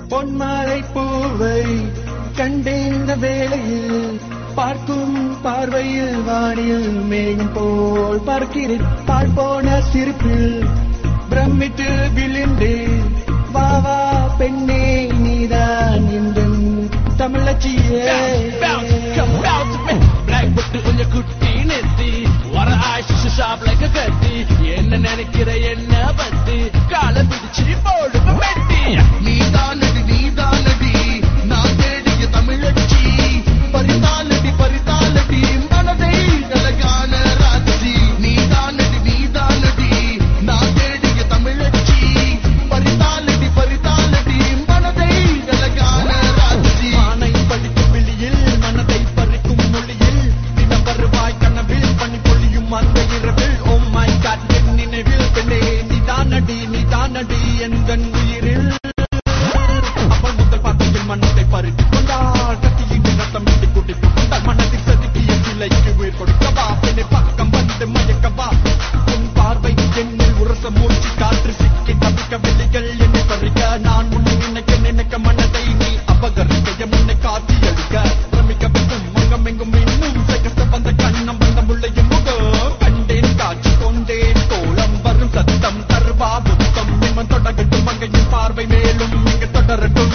பொன்மாலை பூவை கண்டேன் இந்த வேளையில் பார்க்கும் பார்வையில் வானில் மேகம் போல் பார்க்கிறேன் பால் போன சிரிப்பில் பிரமித்து விழுந்தேன் வா வா பெண்ணே நீதான் இந்த தமிழச்சியே Bounce, come bounce to me. Black பட்டு கொஞ்சம் குட்டி நெத்தி வர ஆயிஷு ஷாப் லைக் கத்தி என்ன நினைக்கிற என்ன பத்தி கால பிடிச்சு போடு வெட்டி நீதானடி நீதானடி நான் தேடிய தமிழச்சி பரிதாலடி பரிதாலடி மனதை அழகான ராட்சி நீதானடி நீதானடி நான் தேடிய தமிழச்சி பரிதாலடி பரிதாலடி மனதை அழகான ராட்சி மானை படிக்கும் விழியில் மனதை பறிக்கும் மொழியில் தினம் வருவாய் கனவில் பனி பொழியும் அந்த இரவில் ஓ மை காட் என் நினைவில் பெண்ணே நீதானடி நீதானடி எந்த உயிரில் அவள் முதல் பார்த்தையில் மனத்தை பறித்து கொண்டாள் கத்தியின் ரத்தம் விட்டு குடித்து கொண்டாள் மனதில் செதுக்கிய சிலைக்கு உயிர் கொடுக்கவா பெண்ணை பக்கம் வந்து மயக்கவா உன் பார்வை என்னில் உரச மூச்சு காற்று சிக்கி தவிக்க வெளிகள் என்னை பறிக்க நான் உன்னை நினைக்க நினைக்க மனதை நீ அபகரிக்க என் முன்னை காத்தி அழுக்க பிரமிக்க வைக்கும் மங்கம் எங்கும் இன்னும் சகச வந்த கண்ணம் வந்த முள்ளையும் முகம் கண்டேன் காட்சி கொண்டேன் கோலம் வரும் சத்தம் தருவா புத்தம் நிம்மன் தொடங்கட்டும் மங்கையின் பார்வை மேலும் இங்க தொடரட்டும்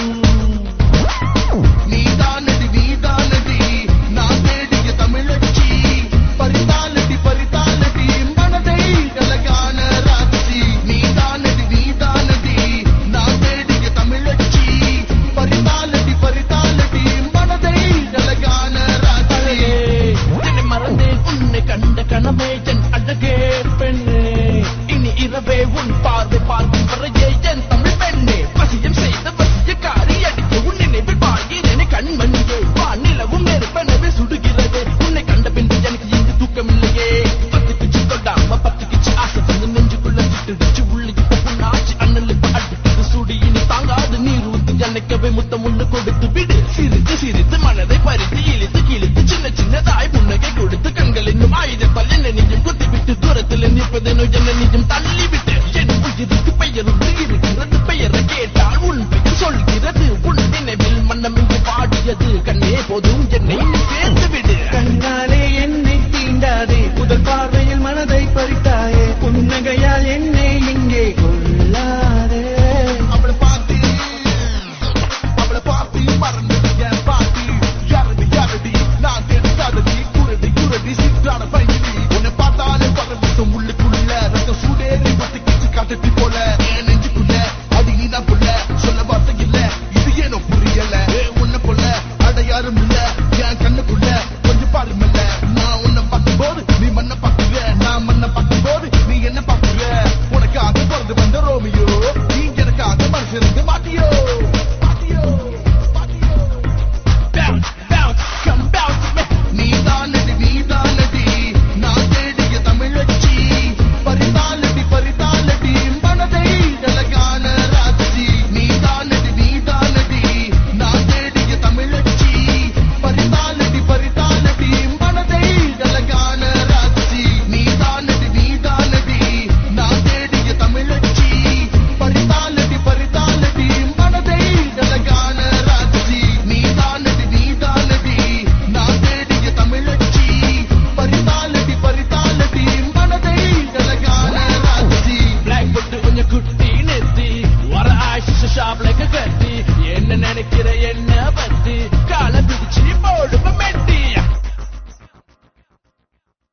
நீதானடி நீதானடி நான் தேடிய தமிழச்சி பரிதாலடி பரிதாலடி மனதை அழகான ராட்சி நீதானடி நீதானடி நான் தேடிய தமிழச்சி பரிதாலடி பரிதாலடி மனதை அழகான ராட்சி என்னை மறந்தேன் உன்னை கண்ட கனவே என் அழகே பெண்ணே இனி இரவே உன் பார்வை பார்க்கும் வரையே என் தமிழ் பெண்ணே வசியம் செய்த வசியக்காரி அடிக்க உன் நினைவில் வாழ்கிறேனே கண்மணியே வானிலவும் நெருப்பெனவே சுடுகிறது உன்னை கண்ட பின்பு எனக்கு இங்கு தூக்கமில்லையே பத்து கிச்சு தொடாம பத்து கிச்சு ஆசை வந்து நெஞ்சுக்குள்ள சுட்டுடுச்சு உள்ள இப்ப புண்ணாச்சு அண்ணல் இப்ப அடுத்தது சுடி இனி தாங்காது நீர் ஊத்தி அணைக்கவே முத்தம் ஒண்ணு கொடுத்து விடு சிரித்து சிரித்து மனதை பறித்து இழுத்து கிழித்து சின்ன சின்னதாய் புன்னகை கொடுத்து கண்கள் இன்னும் ஆயுதத்தால் என்ன நீயும் குத்தி விட்டு தூரத்தில் நிற்பதெனோ என்ன நீயும் தள்ளி விட்டு என் உயிருக்கு பெயர் ஒன்று இருக்கிறது பெயரை கேட்டால் உன் பெயர் சொல்கிறது உன் நினைவில் மன்னம் இங்கு பாடியது கண்ணே போதும் என்னை நீ சேர்த்து விடு கண்ணாலே என்னை தீண்டாதே முதல் பார்வையில் மனதை பறித்தாயே புன்னகையால் என்னை இங்கே கொள்ளாதே அவளை பார்த்து அவளை பார்த்து மறந்தது என் பாட்டி யாரடி யாரடி நான் தெரியாதடி குரடி குரடி சிற்றான பையனி உன்னை பார்த்தாலே பரவசம் உள்ளுக்குள்ள ரத்தம் சூடேறி பத்து கிச்சு காட்டத்தி போல என் நெஞ்சுக்குள்ள அடி நீ தான் புள்ள சொல்ல வார்த்தை இல்ல இது ஏனோ புரியல ஏ உன்னை போல அடையாரும் இல்ல என் கண்ணுக்குள்ள கொஞ்சம் பாருமல்ல நான் உன்னை பார்க்கும் போது நீ மண்ணை பார்க்குற நான் மண்ணை பார்க்கும் போது நீ என்ன பார்க்குற உனக்காக பிறந்து வந்த ரோமியோ நீ எனக்காக மனசிருந்து மாட்டியோ மாட்டியோ மாட்டியோ bounce bounce come bounce me நீதானடி நீதானடி நான் தேடிய தமிழச்சி பரிதாலடி பரிதாலடி மனதை அழகான ராட்சி நீதானடி நீதானடி நான் தேடிய தமிழச்சி பரிதாலடி பரிதாலடி மனதை அழகான ராட்சி நீதானடி நீதானடி நான் தேடிய தமிழச்சி பரிதாலடி பரிதாலடி மனதை அழகான ராட்சி நீதானடி நீதானடி நான் தேடிய தமிழச்சி பரிதாலடி பரிதாலடி மனதை அழகான ராட்சி பிளாக் போட்டு கொஞ்சம் குட்டி நெத்தி வர ஆயிஷு ஷாப் லைக் கத்தி என்ன நினைக்கிற என்ன பத்தி கால